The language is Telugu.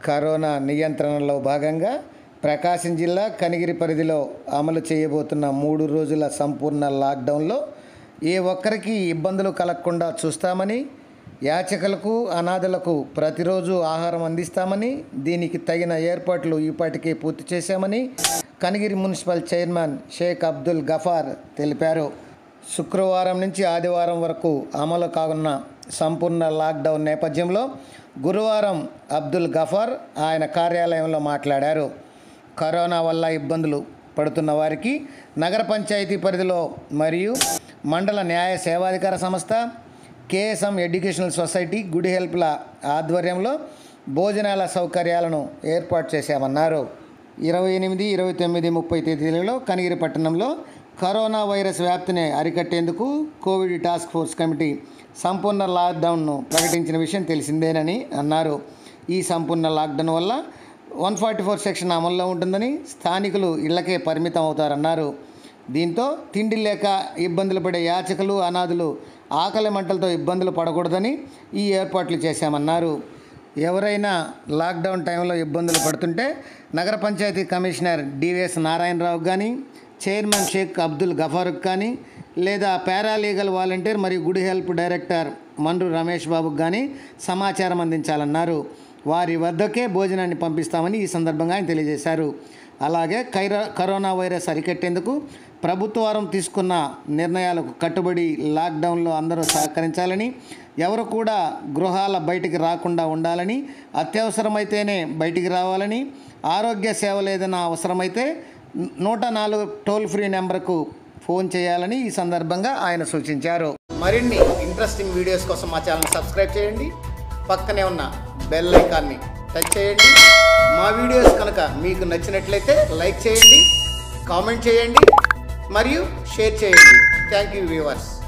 కరోనా నియంత్రణలో భాగంగా ప్రకాశం జిల్లా కనిగిరి పరిధిలో అమలు చేయబోతున్న మూడు రోజుల సంపూర్ణ లాక్డౌన్లో ఏ ఒక్కరికి ఇబ్బందులు కలగకుండా చూస్తామని యాచకులకు అనాథలకు ప్రతిరోజు ఆహారం అందిస్తామని దీనికి తగిన ఏర్పాట్లు ఇప్పటికే పూర్తి చేశామని కనిగిరి మున్సిపల్ చైర్మన్ షేక్ అబ్దుల్ గఫార్ తెలిపారు శుక్రవారం నుంచి ఆదివారం వరకు అమలు కానున్న సంపూర్ణ లాక్డౌన్ నేపథ్యంలో గురువారం అబ్దుల్ గఫార్ ఆయన కార్యాలయంలో మాట్లాడారు కరోనా వల్ల ఇబ్బందులు పడుతున్న వారికి నగర పంచాయతీ పరిధిలో మరియు మండల న్యాయ సేవాధికార సంస్థ కేఎస్ఎం ఎడ్యుకేషనల్ సొసైటీ గుడ్ హెల్ప్ల ఆధ్వర్యంలో భోజనాల సౌకర్యాలను ఏర్పాటు చేశామన్నారు ఇరవై ఎనిమిది ఇరవై తొమ్మిది ముప్పై తేదీలలో కనిగిరి పట్టణంలో కరోనా వైరస్ వ్యాప్తిని అరికట్టేందుకు కోవిడ్ టాస్క్ ఫోర్స్ కమిటీ సంపూర్ణ లాక్డౌన్ను ప్రకటించిన విషయం తెలిసిందేనని అన్నారు ఈ సంపూర్ణ లాక్డౌన్ వల్ల వన్ ఫార్టీ ఫోర్ సెక్షన్ అమల్లో ఉంటుందని స్థానికులు ఇళ్లకే పరిమితం అవుతారన్నారు దీంతో తిండి లేక ఇబ్బందులు పడే యాచకులు అనాథులు ఆకలి మంటలతో ఇబ్బందులు పడకూడదని ఈ ఏర్పాట్లు చేశామన్నారు ఎవరైనా లాక్డౌన్ టైంలో ఇబ్బందులు పడుతుంటే నగర పంచాయతీ కమిషనర్ డివిఎస్ నారాయణరావు కానీ చైర్మన్ షేక్ అబ్దుల్ గఫారుక్ కానీ లేదా పారాలీగల్ వాలంటీర్ మరియు good help director Mandru Ramesh బాబుకు కానీ సమాచారం అందించాలన్నారు వారి వద్దకే భోజనాన్ని పంపిస్తామని ఈ సందర్భంగా ఆయన తెలియజేశారు అలాగే కైరా కరోనా వైరస్ అరికట్టేందుకు ప్రభుత్వారం తీసుకున్న నిర్ణయాలకు కట్టుబడి లాక్డౌన్లో అందరూ సహకరించాలని ఎవరు కూడా గృహాల బయటికి రాకుండా ఉండాలని అత్యవసరమైతేనే బయటికి రావాలని ఆరోగ్య సేవలు ఏదైనా అవసరమైతే నూట నాలుగు టోల్ ఫ్రీ నెంబర్కు ఫోన్ చేయాలని ఈ సందర్భంగా ఆయన సూచించారు మరిన్ని ఇంట్రెస్టింగ్ వీడియోస్ కోసం మా ఛానల్ సబ్స్క్రైబ్ చేయండి పక్కనే ఉన్న బెల్ ఐకాన్ని టచ్ చేయండి మా వీడియోస్ కనుక మీకు నచ్చినట్లయితే లైక్ చేయండి కామెంట్ చేయండి మరియు షేర్ చేయండి థ్యాంక్ యూ వ్యూవర్స్